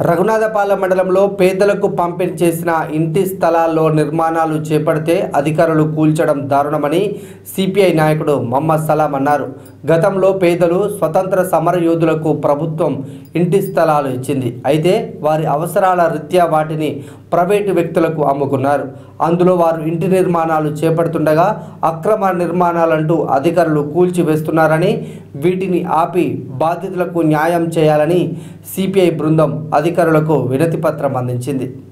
రఘునాథపాలెం మండలంలో పేదలకు పంపిణీ చేసిన ఇంటి స్థలాల్లో నిర్మాణాలు చేపడితే అధికారులు కూల్చడం దారుణమని సిపిఐ నాయకుడు మహమ్మద్ సలాం అన్నారు గతంలో పేదలు స్వతంత్ర సమర యోధులకు ప్రభుత్వం ఇంటి స్థలాలు ఇచ్చింది అయితే వారి అవసరాల రీత్యా వాటిని ప్రైవేటు వ్యక్తులకు అమ్ముకున్నారు అందులో వారు ఇంటి నిర్మాణాలు చేపడుతుండగా అక్రమ నిర్మాణాలంటూ అధికారులు కూల్చివేస్తున్నారని వీటిని ఆపి బాధితులకు న్యాయం చేయాలని సిపిఐ బృందం అధికారులకు వినతి పత్రం అందించింది